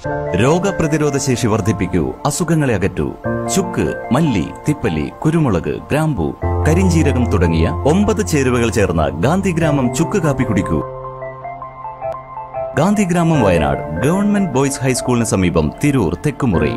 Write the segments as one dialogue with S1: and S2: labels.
S1: രോഗപ്രതിരോധ ശേഷി വർദ്ധിപ്പിക്കൂ അസുഖങ്ങളെ അകറ്റൂ ചുക്ക് മല്ലി തിപ്പല്ലി കുരുമുളക് ഗ്രാമ്പു കരിഞ്ചീരകം തുടങ്ങിയ ഒമ്പത് ചേരുവകൾ ചേർന്ന ഗാന്ധിഗ്രാമം ചുക്ക് കാപ്പി കുടിക്കൂ ഗാന്ധിഗ്രാമം വയനാട് ഗവൺമെന്റ് ബോയ്സ് ഹൈസ്കൂളിന് സമീപം തിരൂർ തെക്കുമുറി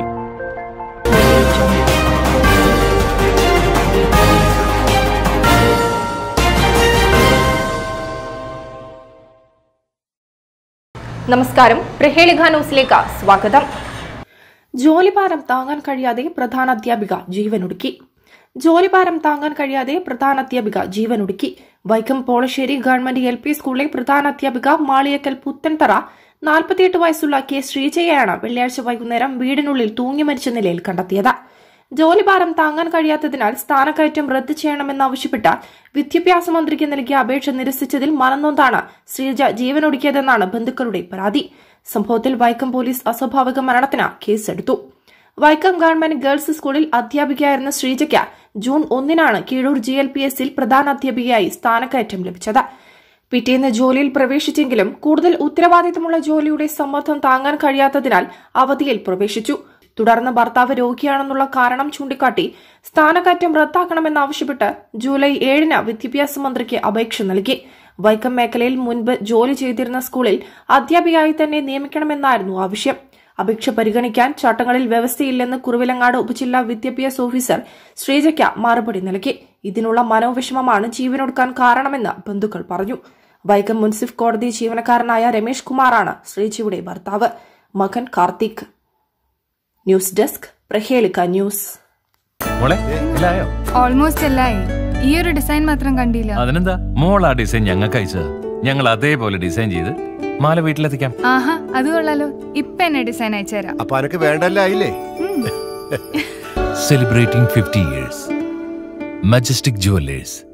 S2: നമസ്കാരം പ്രഹേളിക ന്യൂസിലേക്ക് സ്വാഗതം
S3: ജോലിഭാരം താങ്ങാൻ കഴിയാതെ പ്രധാന അധ്യാപിക ജീവനൊടുക്കി ജോലിഭാരം താങ്ങാൻ കഴിയാതെ പ്രധാന അധ്യാപിക ജീവനൊടുക്കി Vaikom Polasseri government L P സ്കൂളിലെ പ്രധാന അധ്യാപിക മാളിയക്കൽ പുത്തൻതറ നാൽപ്പത്തിയെട്ട് വയസ്സുള്ള കെ ശ്രീജയെയാണ് വെള്ളിയാഴ്ച വൈകുന്നേരം വീടിനുള്ളിൽ തൂങ്ങി മരിച്ച നിലയിൽ കണ്ടെത്തിയത് ജോലിഭാരം താങ്ങാൻ കഴിയാത്തതിനാൽ സ്ഥാനക്കയറ്റം റദ്ദു ചെയ്യണമെന്നാവശ്യപ്പെട്ട് വിദ്യാഭ്യാസ മന്ത്രിക്ക് നൽകിയ അപേക്ഷ നിരസിച്ചതിൽ മനംനൊന്താണ് ശ്രീജ ജീവനൊടുക്കിയതെന്നാണ് ബന്ധുക്കളുടെ പരാതി സംഭവത്തിൽ വൈക്കം പോലീസ് അസ്വാഭാവിക മരണത്തിന് കേസെടുത്തു വൈക്കം ഗവൺമെന്റ് ഗേൾസ് സ്കൂളിൽ അധ്യാപികയായിരുന്ന ശ്രീജയ്ക്ക് ജൂൺ ഒന്നിനാണ് കീഴൂർ ജി എൽ പി എസിൽ പ്രധാന അധ്യാപികയായി സ്ഥാനക്കയറ്റം ലഭിച്ചത് പിറ്റേന്ന് ജോലിയിൽ പ്രവേശിച്ചെങ്കിലും കൂടുതൽ ഉത്തരവാദിത്തമുള്ള ജോലിയുടെ സമ്മർദ്ദം താങ്ങാൻ കഴിയാത്തതിനാൽ അവധിയിൽ പ്രവേശിച്ചു തുടർന്ന് ഭർത്താവ് രോഗിയാണെന്നുള്ള കാരണം ചൂണ്ടിക്കാട്ടി സ്ഥാനക്കയറ്റം റദ്ദാക്കണമെന്നാവശ്യപ്പെട്ട് ജൂലൈ ഏഴിന് വിദ്യാഭ്യാസ മന്ത്രിക്ക് അപേക്ഷ നൽകി വൈക്കം മേഖലയിൽ മുൻപ് ജോലി ചെയ്തിരുന്ന സ്കൂളിൽ അധ്യാപികയായി തന്നെ നിയമിക്കണമെന്നായിരുന്നു ആവശ്യം അപേക്ഷ പരിഗണിക്കാൻ ചട്ടങ്ങളിൽ വ്യവസ്ഥയില്ലെന്ന് കുറുവിലങ്ങാട് ഉപജില്ലാ വിദ്യാഭ്യാസ ഓഫീസർ ശ്രീജയ്ക്ക് മറുപടി നൽകി ഇതിനുള്ള മനോവിഷമമാണ് ജീവനൊടുക്കാൻ കാരണമെന്ന് ബന്ധുക്കൾ പറഞ്ഞു വൈക്കം മുൻസിഫ് കോടതി ജീവനക്കാരനായ രമേഷ് കുമാറാണ് ശ്രീജയുടെ ഭർത്താവ് മകൻ കാർത്തിക് ന്യൂസ് ഡെസ്ക് പ്രഹേളിക ന്യൂസ്
S4: മോളെ എല്ലായോ
S5: ഓൾമോസ്റ്റ് എല്ലായി ഈ ഒരു ഡിസൈൻ മാത്രം കണ്ടില്ല
S4: അതിനെന്താ മോൾ ആ ഡിസൈൻ ഞങ്ങൾക്ക് അയച്ചത് ഞങ്ങൾ അതേപോലെ ഡിസൈൻ ചെയ്ത് മാല വീട്ടിലെത്തിക്കാം
S5: ആഹാ അത് കൊള്ളാലോ ഇപ്പൊ എന്നെ ഡിസൈൻ അയച്ചുതരാം
S6: അപ്പൊ അനക്ക് വേണ്ടല്ല ആയില്ലേ
S4: celebrating fifty years Majestic jewellers